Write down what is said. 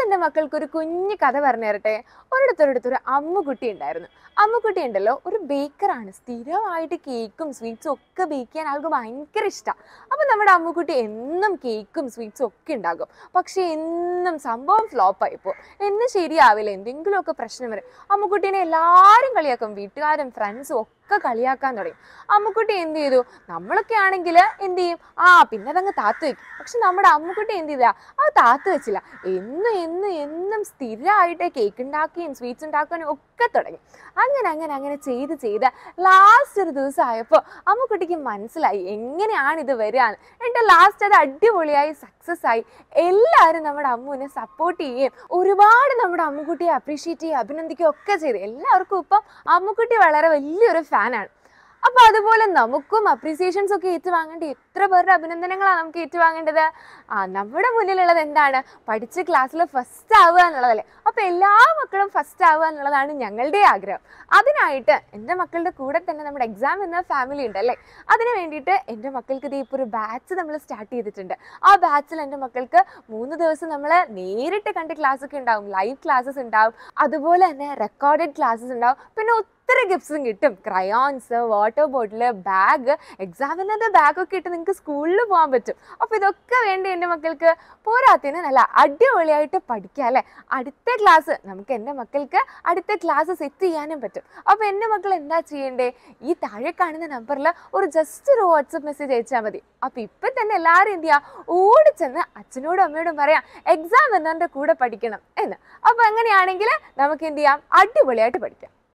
എൻ്റെ മക്കൾക്ക് ഒരു കുഞ്ഞു കഥ പറഞ്ഞു തരട്ടെ ഒരിടത്തൊരിടത്തൊരു അമ്മുക്കുട്ടി ഉണ്ടായിരുന്നു അമ്മുക്കുട്ടി ഉണ്ടല്ലോ ഒരു ബേക്കറാണ് സ്ഥിരമായിട്ട് കേക്കും സ്വീറ്റ്സും ഒക്കെ ബേക്ക് ചെയ്യാൻ ആൾക്ക് ഭയങ്കര ഇഷ്ടമാണ് അപ്പം നമ്മുടെ അമ്മുക്കുട്ടി എന്നും കേക്കും സ്വീറ്റ്സും ഒക്കെ ഉണ്ടാകും പക്ഷേ എന്നും സംഭവം ഫ്ലോപ്പായി പോകും എന്നും ശരിയാവില്ല എന്തെങ്കിലുമൊക്കെ പ്രശ്നം വരും അമ്മുക്കുട്ടീനെ എല്ലാവരും കളിയാക്കും വീട്ടുകാരും ഫ്രണ്ട്സും ഒക്കെ കളിയാക്കാൻ തുടങ്ങി അമ്മുക്കുട്ടി എന്ത് ചെയ്തു നമ്മളൊക്കെ ആണെങ്കിൽ എന്ത് ചെയ്യും ആ പിന്നെ അതങ്ങ് താത്ത് വെക്കും പക്ഷെ നമ്മുടെ അമ്മുക്കുട്ടി എന്ത് ചെയ്താ അത് താത്ത് വെച്ചില്ല എന്നും എന്നും എന്നും സ്ഥിരമായിട്ട് കേക്ക് ഉണ്ടാക്കുകയും സ്വീറ്റ്സ് ഉണ്ടാക്കാനും ഒക്കെ തുടങ്ങി അങ്ങനെ അങ്ങനെ അങ്ങനെ ചെയ്ത് ചെയ്ത് ലാസ്റ്റ് ഒരു ദിവസം ആയപ്പോൾ അമ്മുക്കുട്ടിക്ക് മനസ്സിലായി എങ്ങനെയാണ് ഇത് വരികയെന്ന് എന്നിട്ട് ലാസ്റ്റ് അത് അടിപൊളിയായി സക്സസ് ആയി എല്ലാവരും നമ്മുടെ അമ്മുവിനെ സപ്പോർട്ട് ചെയ്യുകയും ഒരുപാട് നമ്മുടെ അമ്മുക്കുട്ടിയെ അപ്രീഷിയേറ്റ് ചെയ്യുകയും അഭിനന്ദിക്കുകയും ഒക്കെ ചെയ്തു എല്ലാവർക്കും ഇപ്പം അമ്മുക്കുട്ടി വളരെ വലിയൊരു ഫാനാണ് അപ്പൊ അതുപോലെ നമുക്കും അപ്രീസിയേഷൻസ് ഒക്കെ ഏറ്റുവാങ്ങേണ്ട എത്ര പേരുടെ അഭിനന്ദനങ്ങളാണ് നമുക്ക് ഏറ്റുവാങ്ങേണ്ടത് ആ നമ്മുടെ മുന്നിലുള്ളത് എന്താണ് പഠിച്ച് ക്ലാസ്സിൽ ഫസ്റ്റ് ആവുക എന്നുള്ളതല്ലേ അപ്പൊ എല്ലാ മക്കളും ഫസ്റ്റ് ആവുക എന്നുള്ളതാണ് ഞങ്ങളുടെ ആഗ്രഹം അതിനായിട്ട് എൻ്റെ മക്കളുടെ കൂടെ തന്നെ നമ്മുടെ എക്സാം എന്ന ഫാമിലി ഉണ്ട് അല്ലേ അതിന് വേണ്ടിയിട്ട് എൻ്റെ മക്കൾക്ക് ഇത് ഇപ്പോൾ ഒരു ബാച്ച് നമ്മൾ സ്റ്റാർട്ട് ചെയ്തിട്ടുണ്ട് ആ ബാച്ചിൽ എൻ്റെ മക്കൾക്ക് മൂന്ന് ദിവസം നമ്മൾ നേരിട്ട് കണ്ട് ക്ലാസ് ഒക്കെ ഉണ്ടാവും ലൈവ് ക്ലാസ്സസ് ഉണ്ടാവും അതുപോലെ തന്നെ റെക്കോർഡഡ് ക്ലാസ്സസ് ഉണ്ടാവും പിന്നെ ഒത്തിരി ഗിഫ്റ്റ്സും കിട്ടും ക്രയോൺസ് വാട്ടർ ബോട്ടിൽ ബാഗ് എക്സാമിനത് ബാഗൊക്കെ ഇട്ട് നിങ്ങൾക്ക് സ്കൂളിൽ പോകാൻ പറ്റും അപ്പോൾ ഇതൊക്കെ വേണ്ടി എൻ്റെ മക്കൾക്ക് പോരാത്തിന് നല്ല അടിപൊളിയായിട്ട് പഠിക്കാം അല്ലേ അടുത്ത ക്ലാസ് നമുക്ക് എൻ്റെ മക്കൾക്ക് അടുത്ത ക്ലാസ് സെറ്റ് ചെയ്യാനും പറ്റും അപ്പോൾ എൻ്റെ മക്കൾ എന്താ ചെയ്യേണ്ടേ ഈ താഴെ കാണുന്ന നമ്പറിൽ ഒരു ജസ്റ്റ് ഒരു വാട്സപ്പ് മെസ്സേജ് അയച്ചാൽ മതി അപ്പോൾ ഇപ്പം തന്നെ എല്ലാവരും എന്ത് ചെയ്യുക ഓടിച്ചെന്ന് അച്ഛനോടും അമ്മയോടും പറയാം എക്സാം എന്നതിൻ്റെ കൂടെ പഠിക്കണം എന്ന് അപ്പോൾ അങ്ങനെയാണെങ്കിൽ നമുക്ക് എന്ത് ചെയ്യാം അടിപൊളിയായിട്ട് പഠിക്കാം